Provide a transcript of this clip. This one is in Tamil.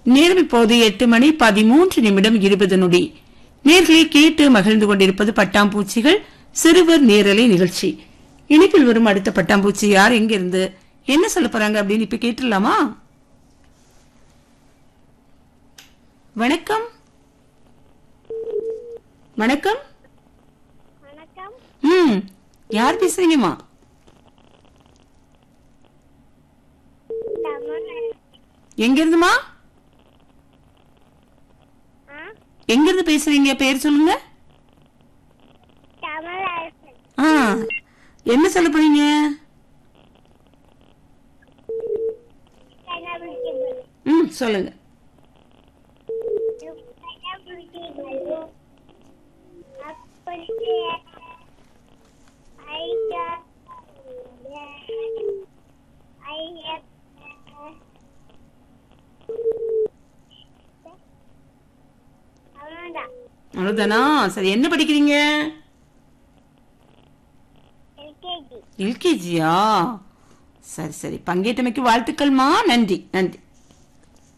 நேரம் இப்போது எட்டு மணி பதிமூன்று நிமிடம் இருபது நொடி நேர்களை கேட்டு மகிழ்ந்து கொண்டிருப்பது பட்டாம்பூச்சிகள் சிறுவர் நேரலை நிகழ்ச்சி இனிப்பில் வரும் அடுத்த பட்டாம்பூச்சி யார் எங்க இருந்து என்ன சொல்ல போறாங்க அப்படின்னு இப்ப கேட்டுடலாமா வணக்கம் வணக்கம் வணக்கம் ம் யார் பேசுறீங்கம்மா தமிழ் எங்க இருந்துமா ஆ எங்க இருந்து பேசுறீங்க பேர் சொல்லுங்க தமிழ் அரசன் ஆ என்ன சொல்ல போறீங்க கண்ணாபிடிக்கிறது ம் சொல்லுங்க கண்ணாபிடிக்கிறது அப்படி ஐயா ஐயா அவ்வளோதான் அவ்வளவுதானா சரி என்ன படிக்கிறீங்க எல்கேஜி எல்கேஜியா சரி சரி பங்கேற்றமைக்கு வாழ்த்துக்கள்மா நன்றி நன்றி